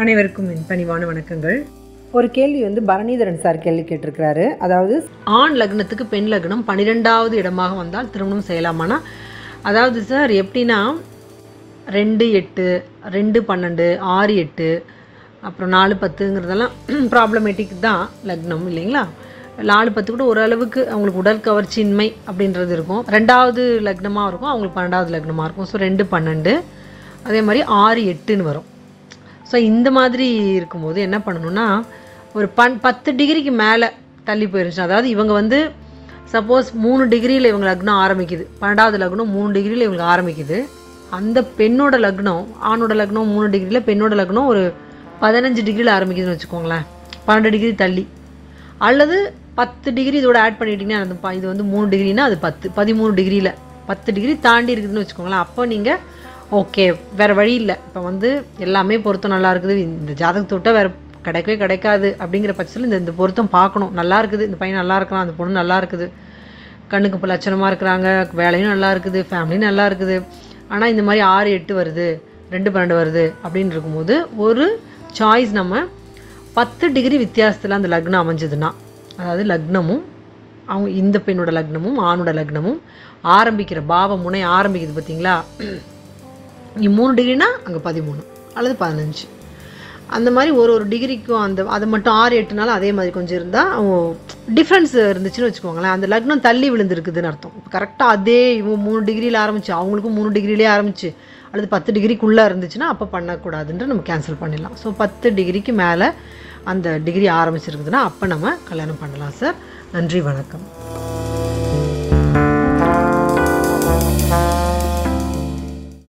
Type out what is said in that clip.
அனைவருக்கும் என் பணிவான வணக்கங்கள் ஒரு கேள்வி வந்து பரணிதரன் சார் கேள்வி கேட்டிருக்கிறாரு அதாவது ஆண் லக்னத்துக்கு பெண் லக்னம் பன்னிரெண்டாவது இடமாக வந்தால் திருமணம் செய்யலாமானா அதாவது சார் எப்படின்னா ரெண்டு எட்டு ரெண்டு பன்னெண்டு ஆறு எட்டு அப்புறம் நாலு பத்துங்கிறதெல்லாம் ப்ராப்ளமேட்டிக் தான் லக்னம் இல்லைங்களா நாலு பத்து கூட ஓரளவுக்கு அவங்களுக்கு உடல் கவர்ச்சியின்மை அப்படின்றது இருக்கும் ரெண்டாவது லக்னமாக இருக்கும் அவங்களுக்கு பன்னெண்டாவது லக்னமாக இருக்கும் ஸோ ரெண்டு பன்னெண்டு அதே மாதிரி ஆறு எட்டுன்னு வரும் ஸோ இந்த மாதிரி இருக்கும்போது என்ன பண்ணணும்னா ஒரு பன் பத்து டிகிரிக்கு மேலே தள்ளி போயிருந்துச்சு அதாவது இவங்க வந்து சப்போஸ் மூணு டிகிரியில் இவங்க லக்னம் ஆரம்பிக்குது பன்னெண்டாவது லக்னம் மூணு டிகிரியில் இவங்களுக்கு ஆரம்பிக்குது அந்த பெண்ணோட லக்னம் ஆணோட லக்னம் மூணு டிகிரியில் பெண்ணோட லக்னம் ஒரு பதினஞ்சு டிகிரியில் ஆரம்பிக்குதுன்னு வச்சுக்கோங்களேன் பன்னெண்டு டிகிரி தள்ளி அல்லது பத்து டிகிரி இதோட ஆட் பண்ணிட்டீங்கன்னா அது ப- இது வந்து மூணு டிகிரினா அது பத்து பதிமூணு டிகிரியில் பத்து டிகிரி தாண்டி இருக்குதுன்னு வச்சுக்கோங்களேன் அப்போ நீங்கள் ஓகே வேறு வழி இல்லை இப்போ வந்து எல்லாமே பொருத்தம் நல்லா இருக்குது இந்த ஜாதகத்தை விட்டால் வேறு கிடைக்கவே கிடைக்காது அப்படிங்கிற பட்சத்தில் இந்த இந்த பொருத்தம் பார்க்கணும் நல்லா இருக்குது இந்த பையன் நல்லா இருக்கலாம் அந்த பொண்ணு நல்லா இருக்குது கண்ணுக்கு இப்போ லட்சணமாக இருக்கிறாங்க வேலையும் நல்லா இருக்குது ஃபேமிலியும் நல்லா இருக்குது ஆனால் இந்த மாதிரி ஆறு எட்டு வருது ரெண்டு பன்னெண்டு வருது அப்படின்னு இருக்கும்போது ஒரு சாய்ஸ் நம்ம பத்து டிகிரி வித்தியாசத்தில் அந்த லக்னம் அமைஞ்சதுன்னா அதாவது லக்னமும் அவங்க இந்த பெண்ணோட லக்னமும் ஆணோட லக்னமும் ஆரம்பிக்கிற பாவ முனை ஆரம்பிக்குது பார்த்தீங்களா இங்கே மூணு டிகிரினா அங்கே பதிமூணு அல்லது பதினஞ்சு அந்த மாதிரி ஒரு ஒரு டிகிரிக்கும் அந்த அது மட்டும் ஆறு எட்டுனாலும் அதே மாதிரி கொஞ்சம் இருந்தால் அவங்க டிஃப்ரென்ஸ் இருந்துச்சுன்னு வச்சுக்கோங்களேன் அந்த லக்னம் தள்ளி விழுந்திருக்குதுன்னு அர்த்தம் இப்போ கரெக்டாக அதே இவங்க மூணு டிகிரியில் ஆரம்பிச்சு அவங்களுக்கும் மூணு டிகிரிலே ஆரம்பிச்சு அல்லது பத்து டிகிரிக்குள்ளே இருந்துச்சுன்னா அப்போ பண்ணக்கூடாதுன்ற நம்ம கேன்சல் பண்ணிடலாம் ஸோ பத்து டிகிரிக்கு மேலே அந்த டிகிரி ஆரம்பிச்சிருக்குதுன்னா அப்போ நம்ம கல்யாணம் பண்ணலாம் சார் நன்றி வணக்கம்